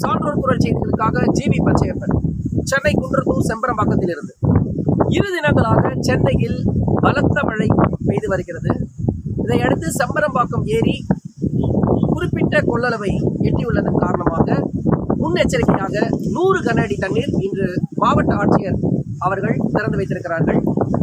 சான்றோர் குரல் செய்திகளுக்காக ஜிவி பச்சையப்பன் சென்னை குன்றத்தூர் செம்பரம்பாக்கத்தில் இருந்து இரு தினங்களாக சென்னையில் பலத்த மழை பெய்து வருகிறது இதையடுத்து செம்பரம்பாக்கம் ஏரி குறிப்பிட்ட கொள்ளளவை எட்டியுள்ளதன் காரணமாக முன்னெச்சரிக்கையாக நூறு கன அடி தண்ணீர் இன்று மாவட்ட ஆட்சியர் அவர்கள் திறந்து வைத்திருக்கிறார்கள்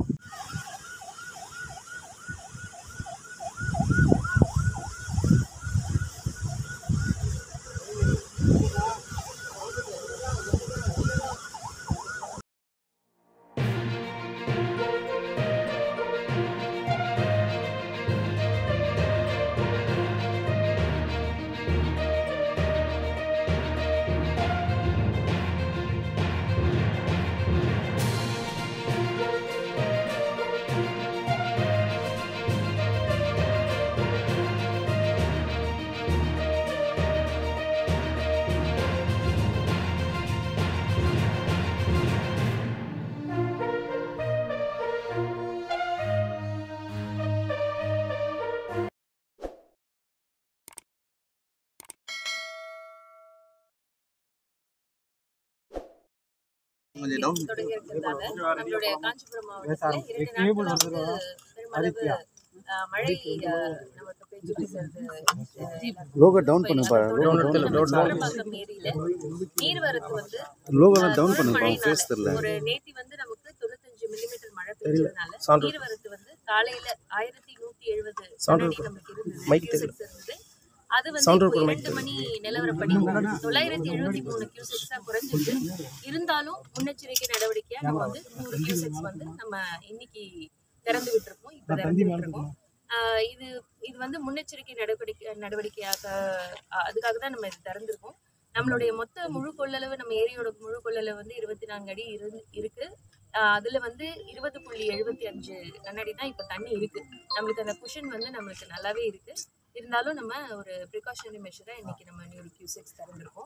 கொஞ்சம் டவுன் தொடங்கி இருக்கிறதால நம்மளுடைய காஞ்சிபுரம் மாவட்டத்துல இரண்டு நாட்களா வந்து பெருமளவு அஹ், மழை அஹ், நமக்கு பெய்ஞ்சிட்டு இருக்கிறது லோகோ டவுன் பண்ணுப்பா சம்பரம்பாக்கம் ஏரியில நீர்வரத்து வந்து லோகோ அஹ், டவுன் தொடர் பண்ணுப்பா மழையினால, ஃபேஸ் தெரியல ஒரு நேத்தி வந்து நமக்கு தொண்ணூத்தஞ்சு மில்லிமீட்டர் மழை பெய்ஞ்சதுனால நீர்வரத்து வந்து காலையில ஆயிரத்தி நூத்தி எழுபது நமக்கு இருந்தது cusecs இருந்தது அது வந்து இப்போ இரண்டு மணி நிலவரப்படி தொள்ளாயிரத்தி எழுபத்தி மூணு கியூசெக்ஸா குறைஞ்சிருக்கு இருந்தாலும் முன்னெச்சரிக்கை நடவடிக்கையா நம்ம வந்து நூறு கியூசெக்ஸ் வந்து நம்ம இன்னைக்கு திறந்து விட்டுருக்கோம் இப்ப திறந்து விட்டுருக்கோம் ஆஹ் இது இது வந்து முன்னெச்சரிக்கை நடவடிக்கை நடவடிக்கையாக ஆஹ் அதுக்காக தான் நம்ம இது திறந்திருக்கோம் நம்மளுடைய மொத்த முழு கொள்ளளவு நம்ம ஏரியோட முழு கொள்ளளவு வந்து இருபத்தி நான்கு அடி இரு இருக்கு ஆஹ் அதுல வந்து இருபது புள்ளி எழுபத்தி அஞ்சு கண்ணாடி தான் இப்போ தண்ணி இருக்கு நம்மளுக்கு அந்த குஷன் வந்து நம்மளுக்கு நல்லாவே இருக்கு இருந்தாலும் நம்ம ஒரு ப்ரிகாஷனரி மெஷராக இன்னைக்கு நம்ம நியூ கியூசெக்ஸ் திறந்திருக்கோம்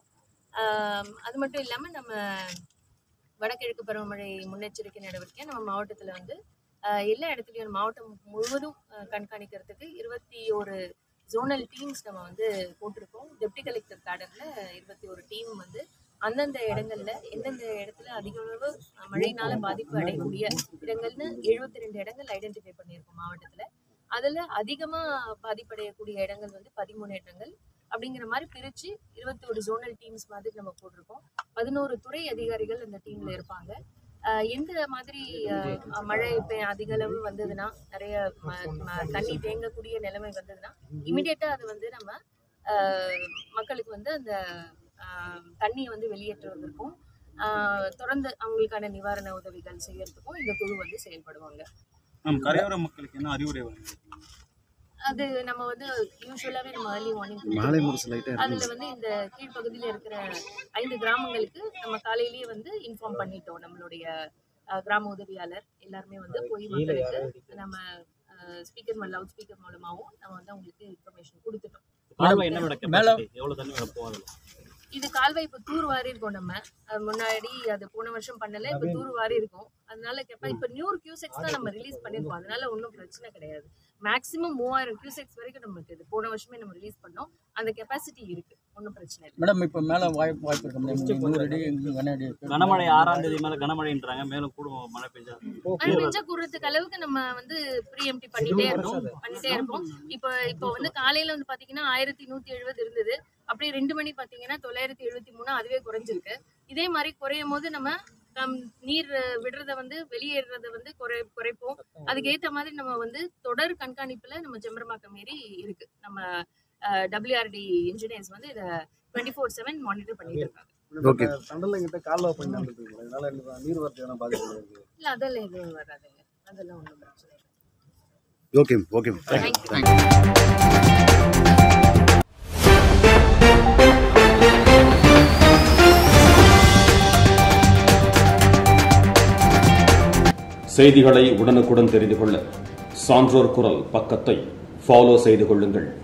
ஆஹ் அது மட்டும் இல்லாமல் நம்ம வடகிழக்கு பருவமழை முன்னெச்சரிக்கை நடவடிக்கை நம்ம மாவட்டத்தில் வந்து ஆஹ் எல்லா இடத்துலையும் மாவட்டம் முழுவதும் ஆஹ் கண்காணிக்கிறதுக்கு இருபத்தி ஒரு ஜோனல் டீம்ஸ் நம்ம வந்து போட்டிருக்கோம் டெப்டி கலெக்டர் கேடரில் இருபத்தி ஒரு டீம் வந்து அந்தந்த இடங்கள்ல எந்தெந்த இடத்துல அதிக அளவு ஆஹ் மழையினால பாதிப்பு அடையக்கூடிய இடங்கள்னு எழுபத்தி ரெண்டு இடங்கள் ஐடென்டிஃபை பண்ணியிருக்கோம் மாவட்டத்தில் அதில் அதிகமாக பாதிப்படையக்கூடிய இடங்கள் வந்து பதிமூணு இடங்கள் அப்படிங்கிற மாதிரி பிரித்து இருபத்தி ஒரு ஜோனல் டீம்ஸ் மாதிரி நம்ம போட்டிருக்கோம் பதினோரு துறை அதிகாரிகள் அந்த டீம்ல இருப்பாங்க ஆஹ் எந்த மாதிரி ஆஹ் மழை இப்போ அதிக அளவு வந்ததுன்னா நிறைய ம- ம- தண்ணி தேங்கக்கூடிய நிலைமை வந்ததுன்னா இமிடியேட்டா அது வந்து நம்ம ஆஹ் மக்களுக்கு வந்து அந்த ஆஹ் தண்ணியை வந்து வெளியேற்றுவதற்கும் ஆஹ் தொடர்ந்து அவங்களுக்கான நிவாரண உதவிகள் செய்யறதுக்கும் இந்த குழு வந்து செயல்படுவாங்க மேம் கரையோர மக்களுக்கு என்ன அறிவுரை வழங்குறீங்க அது நம்ம வந்து யூஸ்வலாகவே நம்ம ஏர்லி மார்னிங் மாலை முரசு லைட்டாக அதுல வந்து இந்த கீழ்ப்பகுதியில இருக்கிற ஐந்து கிராமங்களுக்கு நம்ம காலையிலேயே வந்து இன்ஃபார்ம் பண்ணிட்டோம் நம்மளுடைய அஹ், கிராம உதவியாளர் எல்லாருமே வந்து போய் மக்களுக்கு நம்ம ஸ்பீக்கர் லவுட் ஸ்பீக்கர் மூலமாவும் நம்ம வந்து அவங்களுக்கு இன்ஃபர்மேஷன் கொடுத்துட்டோம் கால்வாய் என்ன மேடம் கெப்பாசிட்டி எவ்வளவு தண்ணி வர போகுது இது கால்வாய் இப்போ தூர் வாரி இருக்கோம் நம்ம அது முன்னாடி அது போன வருஷம் பண்ணல இப்போ தூர் வாரி இருக்கும் அதனால கெப்பா இப்போ நியூர் கியூசெக்ஸ் தான் நம்ம ரிலீஸ் பண்ணிருக்கோம் அதனால ஒன்றும் பிரச்சனை கிடையாது மேக்ஸிமம் மூவாயிரம் கியூசெக்ஸ் வரைக்கும் நமக்கு இது போன வருஷமே நம்ம ரிலீஸ் பண்ணோம் அந்த கெப்பாசிட்டி இருக்கு ஒன்றும் பிரச்சனை இல்லை மேடம் இப்போ மேலே வாய்ப்பு வாய்ப்பு இருக்க முடியும் நூறு அடி கனஅடி கனமழை ஆறாம் தேதி மேல கனமழைன்றாங்க மேலும் கூடும் மழை பெஞ்சா மழை பெஞ்சா கூடுறதுக்கு அளவுக்கு நம்ம வந்து ப்ரீஎம்டி பண்ணிட்டே இருக்கோம் பண்ணிட்டே இருப்போம் இப்போ இப்போ வந்து காலையில வந்து பாத்தீங்கன்னா ஆயிரத்தி நூத்தி எழுபது இருந்தது அப்படியே ரெண்டு மணி பாத்தீங்கன்னா தொள்ளாயிரத்தி எழுபத்தி மூணு அதுவே குறைஞ்சிருக்கு இதே மாதிரி குறையும் போது நம்ம நம் நீர் விடுறத வந்து வெளியேறத வந்து குறை குறைப்போம் அதுக்கு ஏத்த மாதிரி நம்ம வந்து தொடர் கண்காணிப்புல நம்ம செம்பரமாக்கம் மாரி இருக்கு நம்ம டபிள்யூஆர்டி இன்ஜினியர்ஸ் வந்து இதை டுவெண்ட்டி ஃபோர் செவன் மானிட்டர் பண்ணிட்டு இருக்காங்க ஓகே சண்டலைங்கிட்ட கால்வா பண்ணி வந்துருக்கீங்களா இதனால என்ன நீர் வரத்து எதனா பாதிப்பு இருக்கு இல்ல அதெல்லாம் எதுவும் வராதுங்க அதெல்லாம் ஒன்றும் பிரச்சனை இல்லை ஓகே ஓகே தேங்க்யூ செய்திகளை உடனுக்குடன் தெரிந்து கொள்ள சான்றோர் குரல் பக்கத்தை ஃபாலோ செய்து கொள்ளுங்கள்